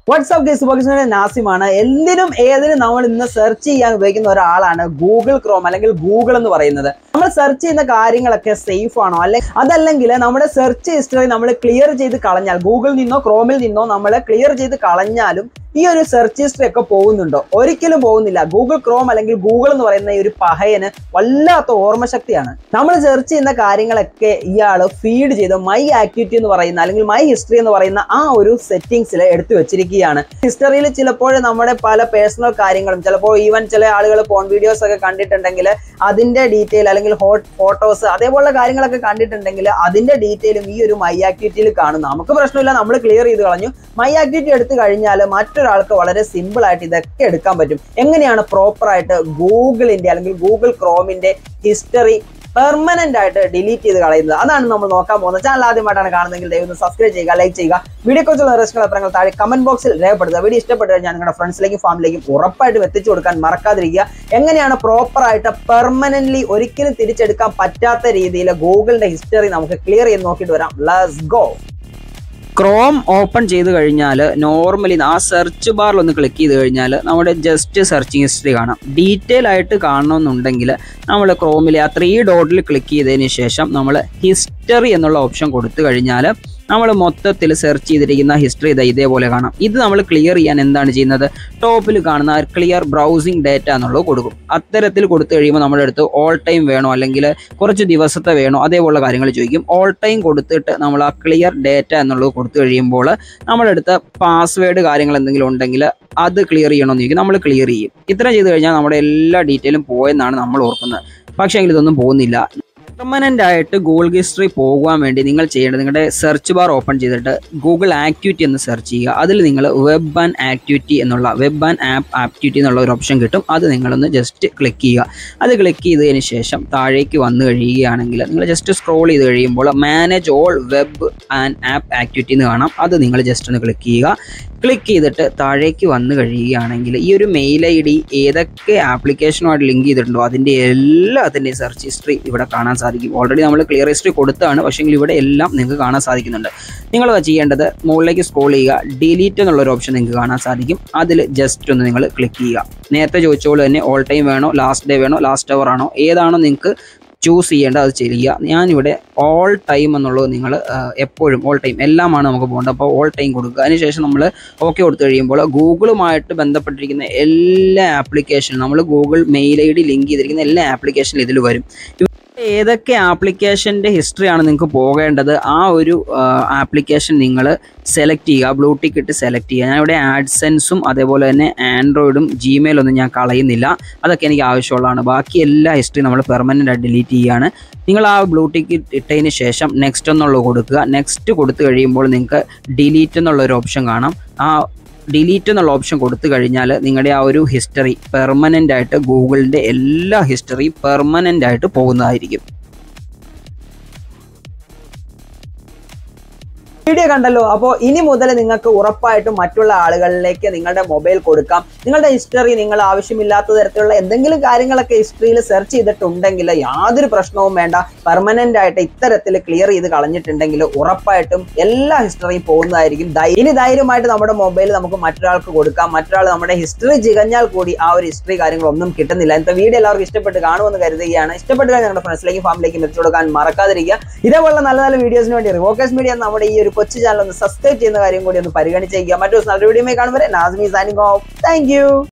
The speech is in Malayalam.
വാട്സ്ആപ്പ് കേസ് ബോക്സിന്റെ നാസിമാണ് എന്തിനും ഏതിനും നമ്മൾ ഇന്ന് സെർച്ച് ചെയ്യാൻ ഉപയോഗിക്കുന്ന ഒരാളാണ് ഗൂഗിൾ ക്രോം അല്ലെങ്കിൽ ഗൂഗിൾ എന്ന് പറയുന്നത് നമ്മൾ സെർച്ച് ചെയ്യുന്ന കാര്യങ്ങളൊക്കെ സേഫ് ആണോ അല്ലെ അതല്ലെങ്കിൽ നമ്മുടെ സെർച്ച് ഹിസ്റ്ററി നമ്മൾ ക്ലിയർ ചെയ്ത് കളഞ്ഞാൽ ഗൂഗിളിൽ നിന്നോ ക്രോമിൽ നിന്നോ നമ്മൾ ക്ലിയർ ചെയ്ത് കളഞ്ഞാലും ഈ ഒരു സെർച്ച് ഹിസ്റ്ററി ഒക്കെ പോകുന്നുണ്ടോ ഒരിക്കലും പോകുന്നില്ല ഗൂഗിൾ ക്രോം അല്ലെങ്കിൽ ഗൂഗിൾ എന്ന് പറയുന്ന ഈ ഒരു പഹയന് വല്ലാത്ത ഓർമ്മശക്തിയാണ് നമ്മൾ സെർച്ച് ചെയ്യുന്ന കാര്യങ്ങളൊക്കെ ഇയാൾ ഫീഡ് ചെയ്ത് മൈ ആക്ടിവിറ്റി എന്ന് പറയുന്ന അല്ലെങ്കിൽ മൈ ഹിസ്റ്ററി എന്ന് പറയുന്ന ആ ഒരു സെറ്റിംഗ്സിൽ എടുത്തു വെച്ചിരിക്കുകയാണ് ഹിസ്റ്ററിയിൽ ചിലപ്പോൾ നമ്മുടെ പല പേഴ്സണൽ കാര്യങ്ങളും ചിലപ്പോൾ ഈവൻ ചില ആളുകൾ ഫോൺ വീഡിയോസ് ഒക്കെ കണ്ടിട്ടുണ്ടെങ്കിൽ അതിന്റെ ഡീറ്റെയിൽ അല്ലെങ്കിൽ ഹോട്ട് ഫോട്ടോസ് അതേപോലുള്ള കാര്യങ്ങളൊക്കെ കണ്ടിട്ടുണ്ടെങ്കിൽ അതിന്റെ ഡീറ്റെയിലും ഈ ഒരു മൈ ആക്ടിവിറ്റിയിൽ കാണുന്നു നമുക്ക് പ്രശ്നമില്ല നമ്മൾ ക്ലിയർ ചെയ്ത് കളഞ്ഞു മൈ ആക്ടിവിറ്റി എടുത്തു കഴിഞ്ഞാൽ മറ്റൊരാൾക്ക് വളരെ സിമ്പിൾ ആയിട്ട് ഇതൊക്കെ എടുക്കാൻ പറ്റും എങ്ങനെയാണ് പ്രോപ്പർ ആയിട്ട് ഗൂഗിളിന്റെ അല്ലെങ്കിൽ ഗൂഗിൾ ക്രോമിന്റെ ഹിസ്റ്ററി പെർമനന്റ് ആയിട്ട് ഡിലീറ്റ് ചെയ്ത് കളയുന്നത് അതാണ് നമ്മൾ നോക്കാൻ പോകുന്നത് ചാനൽ ആദ്യമായിട്ടാണ് കാണുന്നതെങ്കിൽ ദയവ് സബ്സ്ക്രൈബ് ചെയ്യുക ലൈക്ക് ചെയ്യുക വീഡിയോ കുറിച്ചുള്ള റിസ്ക്കുകൾ അഭിപ്രായങ്ങൾ താഴെ കമന്റ് ബോക്സിൽ രേഖപ്പെടുത്തുക വീഡിയോ ഇഷ്ടപ്പെട്ടു കഴിഞ്ഞാൽ നിങ്ങളുടെ ഫ്രണ്ട്സിലേക്കും ഫാമിലിലേക്കും ഉറപ്പായിട്ടും എത്തിച്ചു കൊടുക്കാൻ മറക്കാതിരിക്കുക എങ്ങനെയാണ് പ്രോപ്പർ ആയിട്ട് പെർമനന്റ്ലി ഒരിക്കലും തിരിച്ചെടുക്കാൻ പറ്റാത്ത രീതിയിൽ ഗൂഗിളിന്റെ ഹിസ്റ്ററി നമുക്ക് ക്ലിയർ ചെയ്ത് നോക്കിയിട്ട് വരാം ലെറ്റ്സ് ഗോ ക്രോം ഓപ്പൺ ചെയ്ത് കഴിഞ്ഞാൽ നോർമലി ആ സെർച്ച് ബാറിൽ ഒന്ന് ക്ലിക്ക് ചെയ്ത് കഴിഞ്ഞാൽ നമ്മുടെ ജസ്റ്റ് സെർച്ചിങ് ഹിസ്റ്ററി കാണാം ഡീറ്റെയിൽ ആയിട്ട് കാണണമെന്നുണ്ടെങ്കിൽ നമ്മൾ ക്രോമിലെ ആ ത്രീ ഡോട്ടിൽ ക്ലിക്ക് ചെയ്തതിന് ശേഷം നമ്മൾ ഹിസ്റ്ററി എന്നുള്ള ഓപ്ഷൻ കൊടുത്തു കഴിഞ്ഞാൽ നമ്മൾ മൊത്തത്തിൽ സെർച്ച് ചെയ്തിരിക്കുന്ന ഹിസ്റ്ററി ഇതാ ഇതേപോലെ കാണാം ഇത് നമ്മൾ ക്ലിയർ ചെയ്യാൻ എന്താണ് ചെയ്യുന്നത് ടോപ്പിൽ കാണുന്ന ക്ലിയർ ബ്രൗസിംഗ് ഡേറ്റ എന്നുള്ളത് കൊടുക്കും അത്തരത്തിൽ കൊടുത്തു കഴിയുമ്പോൾ നമ്മുടെ അടുത്ത് ഓൾ ടൈം വേണോ അല്ലെങ്കിൽ കുറച്ച് ദിവസത്തെ വേണോ അതേപോലുള്ള കാര്യങ്ങൾ ചോദിക്കും ഓൾ ടൈം കൊടുത്തിട്ട് നമ്മൾ ആ ക്ലിയർ ഡേറ്റ എന്നുള്ളത് കൊടുത്തു കഴിയുമ്പോൾ നമ്മുടെ അടുത്ത് പാസ്വേഡ് കാര്യങ്ങൾ എന്തെങ്കിലും ഉണ്ടെങ്കിൽ അത് ക്ലിയർ ചെയ്യണമെന്ന് ചോദിക്കും നമ്മൾ ക്ലിയർ ചെയ്യും ഇത്ര ചെയ്ത് കഴിഞ്ഞാൽ നമ്മുടെ എല്ലാ ഡീറ്റെയിലും പോയെന്നാണ് നമ്മൾ ഓർക്കുന്നത് പക്ഷേ എങ്കിൽ ഇതൊന്നും പോകുന്നില്ല പെർമനന്റ് ആയിട്ട് ഗൂഗിൾ ഹിസ്റ്ററി പോകുവാൻ വേണ്ടി നിങ്ങൾ ചെയ്യേണ്ടത് നിങ്ങളുടെ സെർച്ച് ബാർ ഓപ്പൺ ചെയ്തിട്ട് ഗൂഗിൾ ആക്ടിവിറ്റി എന്ന് സെർച്ച് ചെയ്യുക അതിൽ നിങ്ങൾ വെബ് ആൻഡ് ആക്ടിവിറ്റി എന്നുള്ള വെബ് ആൻഡ് ആപ്പ് ആക്ടിവിറ്റി എന്നുള്ള ഒരു ഓപ്ഷൻ കിട്ടും അത് നിങ്ങളൊന്ന് ജസ്റ്റ് ക്ലിക്ക് ചെയ്യുക അത് ക്ലിക്ക് ചെയ്തതിന് ശേഷം താഴേക്ക് വന്നു കഴിയുകയാണെങ്കിൽ നിങ്ങൾ ജസ്റ്റ് സ്ക്രോൾ ചെയ്ത് കഴിയുമ്പോൾ manage all web and app activity എന്ന് കാണാം അത് നിങ്ങൾ ജസ്റ്റ് ഒന്ന് ക്ലിക്ക് ചെയ്യുക ക്ലിക്ക് ചെയ്തിട്ട് താഴേക്ക് വന്നു കഴിയുകയാണെങ്കിൽ ഈ ഒരു മെയിൽ ഐ ഡി ഏതൊക്കെ ആപ്ലിക്കേഷനുമായിട്ട് ലിങ്ക് ചെയ്തിട്ടുണ്ടോ അതിൻ്റെ എല്ലാത്തിൻ്റെയും സെർച്ച് ഹിസ്റ്ററി ഇവിടെ കാണാൻ സാധിക്കും ഓൾറെഡി നമ്മൾ ക്ലിയർ ഹിസ്റ്ററി കൊടുത്താണ് പക്ഷേങ്കിൽ ഇവിടെ എല്ലാം നിങ്ങൾക്ക് കാണാൻ സാധിക്കുന്നുണ്ട് നിങ്ങൾ ചെയ്യേണ്ടത് മുകളിലേക്ക് സ്ക്രോൾ ചെയ്യുക ഡിലീറ്റ് എന്നുള്ള ഒരു ഓപ്ഷൻ നിങ്ങൾക്ക് കാണാൻ സാധിക്കും അതിൽ ജസ്റ്റ് ഒന്ന് നിങ്ങൾ ക്ലിക്ക് ചെയ്യുക നേരത്തെ ചോദിച്ച പോലെ തന്നെ ഓൾ ടൈം വേണോ ലാസ്റ്റ് ഡേ വേണോ ലാസ്റ്റ് അവർ ആണോ ഏതാണോ നിങ്ങൾക്ക് ചൂസ് ചെയ്യേണ്ടത് അത് ചെയ്യുക ഞാനിവിടെ ഓൾ ടൈം എന്നുള്ളത് നിങ്ങൾ എപ്പോഴും ഓൾ ടൈം എല്ലാമാണ് നമുക്ക് പോകേണ്ടത് അപ്പോൾ ഓൾ ടൈം കൊടുക്കുക അതിനുശേഷം നമ്മൾ ഓക്കെ കൊടുത്തു കഴിയുമ്പോൾ ഗൂഗിളുമായിട്ട് ബന്ധപ്പെട്ടിരിക്കുന്ന എല്ലാ ആപ്ലിക്കേഷനും നമ്മൾ Google mail I D link ചെയ്തിരിക്കുന്ന എല്ലാ ആപ്ലിക്കേഷനും ഇതിൽ വരും ഏതൊക്കെ ആപ്ലിക്കേഷൻ്റെ ഹിസ്റ്ററിയാണ് നിങ്ങൾക്ക് പോകേണ്ടത് ആ ഒരു ആപ്ലിക്കേഷൻ നിങ്ങൾ സെലക്ട് ചെയ്യുക ബ്ലൂ ടിക്കറ്റ് സെലക്ട് ചെയ്യുക ഞാൻ ഇവിടെ ആഡ്സെൻസും അതേപോലെ തന്നെ ആൻഡ്രോയിഡും ജിമെയിലൊന്നും ഞാൻ കളയുന്നില്ല അതൊക്കെ എനിക്ക് ആവശ്യമുള്ളതാണ് ബാക്കി എല്ലാ ഹിസ്റ്ററി നമ്മൾ പെർമനൻ്റ് ആയിട്ട് ഡിലീറ്റ് ചെയ്യുകയാണ് നിങ്ങൾ ആ ബ്ലൂ ടിക്കറ്റ് ഇട്ടതിന് ശേഷം നെക്സ്റ്റ് എന്നുള്ളത് കൊടുക്കുക നെക്സ്റ്റ് കൊടുത്തു കഴിയുമ്പോൾ നിങ്ങൾക്ക് ഡിലീറ്റ് എന്നുള്ള ഒരു ഓപ്ഷൻ കാണാം ആ ഡിലീറ്റ് എന്നുള്ള ഓപ്ഷൻ കൊടുത്തു കഴിഞ്ഞാൽ നിങ്ങളുടെ ആ ഒരു ഹിസ്റ്ററി പെർമനൻ്റ് ആയിട്ട് ഗൂഗിളിൻ്റെ എല്ലാ ഹിസ്റ്ററിയും പെർമനൻ്റ് ആയിട്ട് പോകുന്നതായിരിക്കും വീഡിയോ കണ്ടല്ലോ അപ്പോൾ ഇനി മുതൽ നിങ്ങൾക്ക് ഉറപ്പായിട്ടും മറ്റുള്ള ആളുകളിലേക്ക് നിങ്ങളുടെ മൊബൈൽ കൊടുക്കാം നിങ്ങളുടെ ഹിസ്റ്ററി നിങ്ങൾ ആവശ്യമില്ലാത്ത തരത്തിലുള്ള എന്തെങ്കിലും കാര്യങ്ങളൊക്കെ ഹിസ്റ്ററിയിൽ സെർച്ച് ചെയ്തിട്ടുണ്ടെങ്കിൽ യാതൊരു പ്രശ്നവും വേണ്ട പെർമനന്റ് ആയിട്ട് ഇത്തരത്തിൽ ക്ലിയർ ചെയ്ത് കളഞ്ഞിട്ടുണ്ടെങ്കിൽ ഉറപ്പായിട്ടും എല്ലാ ഹിസ്റ്ററിയും പോകുന്നതായിരിക്കും ധൈ- ഇനി ധൈര്യമായിട്ട് നമ്മുടെ മൊബൈൽ നമുക്ക് മറ്റൊരാൾക്ക് കൊടുക്കാം മറ്റൊരാൾ നമ്മുടെ ഹിസ്റ്ററി ചികഞ്ഞാൽ കൂടി ആ ഒരു ഹിസ്റ്ററി കാര്യങ്ങളൊന്നും കിട്ടുന്നില്ല ഇന്നത്തെ വീഡിയോ എല്ലാവർക്കും ഇഷ്ടപ്പെട്ട് കാണുമെന്ന് കരുതുകയാണ് ഇഷ്ടപ്പെട്ട് കഴിഞ്ഞാൽ ഞങ്ങളുടെ ഫ്രണ്ട്സിലേക്കും ഫാമിലിലേക്കും എത്തിച്ചു കൊടുക്കാൻ മറക്കാതിരിക്കുക ഇതേപോലുള്ള നല്ല നല്ല വീഡിയോസിന് വേണ്ടി റിവോക്കേസ് മീഡിയ നമ്മുടെ ഈ ഒരു കൊച്ചു ചാനൽ ഒന്ന് സബ്സ്ക്രൈബ് ചെയ്യുന്ന കാര്യം കൂടി ഒന്ന് പരിഗണിച്ചേക്കുക മറ്റൊരു നല്ല വീഡിയോ കാണുമ്പോൾ Nasmi signing off thank U